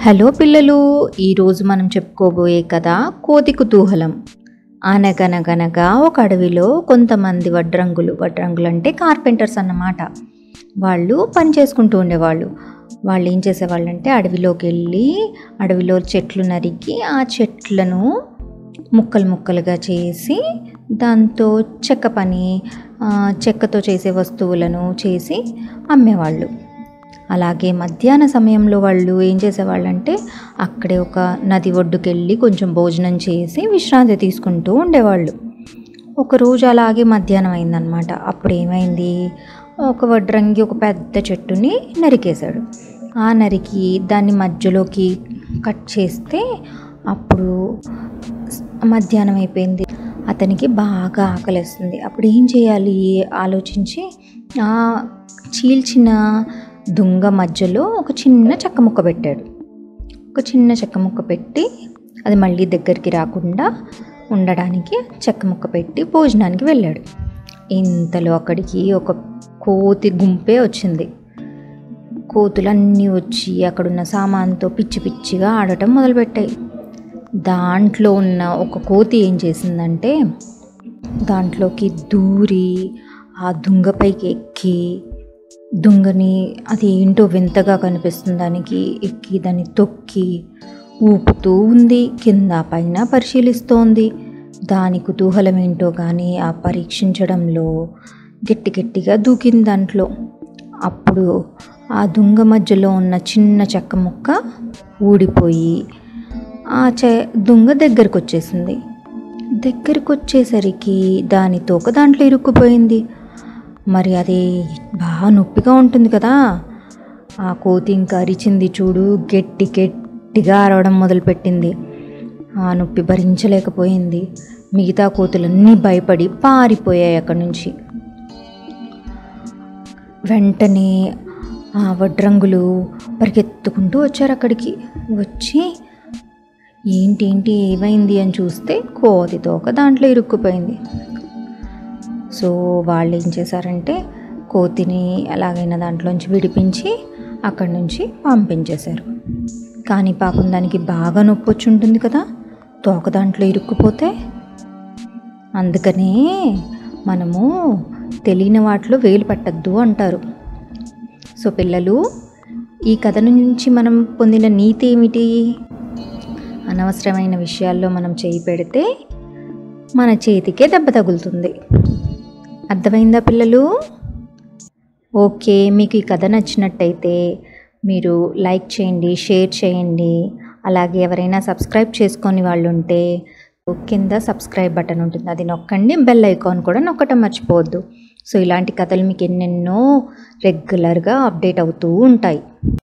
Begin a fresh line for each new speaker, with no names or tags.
hello పిల్లలు ఈరోజు మనం చెప్పుకోబోయే కథ కోతి కుతూహలం అనగనగనగా ఒక అడవిలో కొంతమంది వడ్రంగులు వడ్రంగులు అంటే కార్పెంటర్స్ అన్నమాట వాళ్ళు పని చేసుకుంటూ ఉండేవాళ్ళు వాళ్ళు ఏం చేసేవాళ్ళు అంటే అడవిలోకి వెళ్ళి అడవిలో చెట్లు నరికి ఆ చెట్లను ముక్కలు ముక్కలుగా చేసి దాంతో చెక్క పని ఆ, చెక్కతో చేసే వస్తువులను చేసి అమ్మేవాళ్ళు అలాగే మధ్యాహ్న సమయంలో వాళ్ళు ఏం చేసేవాళ్ళంటే అక్కడే ఒక నది ఒడ్డుకెళ్ళి కొంచెం భోజనం చేసి విశ్రాంతి తీసుకుంటూ ఉండేవాళ్ళు ఒకరోజు అలాగే మధ్యాహ్నం అయిందనమాట అప్పుడు ఏమైంది ఒక వడ్రంగి ఒక పెద్ద చెట్టుని నరికేశాడు ఆ నరికి దాన్ని మధ్యలోకి కట్ చేస్తే అప్పుడు మధ్యాహ్నం అయిపోయింది అతనికి బాగా ఆకలేస్తుంది అప్పుడు ఏం చేయాలి ఆలోచించి ఆ చీల్చిన దుంగ మధ్యలో ఒక చిన్న చెక్క ముక్క పెట్టాడు ఒక చిన్న చెక్క ముక్క పెట్టి అది మళ్ళీ దగ్గరికి రాకుండా ఉండడానికి చెక్క ముక్క పెట్టి భోజనానికి వెళ్ళాడు ఇంతలో అక్కడికి ఒక కోతి గుంపే వచ్చింది కోతులన్నీ వచ్చి అక్కడున్న సామాన్తో పిచ్చి పిచ్చిగా ఆడటం మొదలుపెట్టాయి దాంట్లో ఉన్న ఒక కోతి ఏం చేసిందంటే దాంట్లోకి దూరి ఆ దుంగపైకి ఎక్కి దుంగని అది ఏంటో వింతగా కనిపిస్తుంది దానికి ఎక్కి దాన్ని తొక్కి ఊపుతూ ఉంది కింద పైన పరిశీలిస్తోంది దాని కుతూహలం ఏంటో కానీ ఆ పరీక్షించడంలో గట్టి గట్టిగా దూకింది దాంట్లో అప్పుడు ఆ దుంగ మధ్యలో ఉన్న చిన్న చెక్క ముక్క ఊడిపోయి ఆ చె దుంగ దగ్గరకు వచ్చేసింది దగ్గరకు వచ్చేసరికి దాని తోక దాంట్లో ఇరుక్కుపోయింది మరి అది బాగా నొప్పిగా ఉంటుంది కదా ఆ కోతి ఇంకా అరిచింది చూడు గట్టి గట్టిగా అరవడం మొదలుపెట్టింది ఆ నొప్పి భరించలేకపోయింది మిగతా కోతులన్నీ భయపడి పారిపోయాయి అక్కడి నుంచి వెంటనే ఆ వడ్రంగులు పరిగెత్తుకుంటూ వచ్చారు అక్కడికి వచ్చి ఏంటి ఏంటి ఏమైంది అని చూస్తే కోతి తోక దాంట్లో ఇరుక్కుపోయింది సో వాళ్ళు ఏం చేశారంటే కోతిని ఎలాగైనా దాంట్లోంచి విడిపించి అక్కడి నుంచి పంపించేశారు కానీ పాపం దానికి బాగా నొప్పి వచ్చి ఉంటుంది కదా తోక దాంట్లో ఇరుక్కుపోతే అందుకనే మనము తెలియని వాటిలో వేలు పెట్టద్దు అంటారు సో పిల్లలు ఈ కథ నుంచి మనం పొందిన నీతి ఏమిటి అనవసరమైన విషయాల్లో మనం చేయి పెడితే మన చేతికే దెబ్బ తగులుతుంది అర్థమైందా పిల్లలు ఓకే మీకు ఈ కథ నచ్చినట్టయితే మీరు లైక్ చేయండి షేర్ చేయండి అలాగే ఎవరైనా సబ్స్క్రైబ్ చేసుకొని వాళ్ళు ఉంటే కింద సబ్స్క్రైబ్ బటన్ ఉంటుంది అది నొక్కండి బెల్ ఐకాన్ కూడా నొక్కటం మర్చిపోవద్దు సో ఇలాంటి కథలు మీకు ఎన్నెన్నో రెగ్యులర్గా అప్డేట్ అవుతూ ఉంటాయి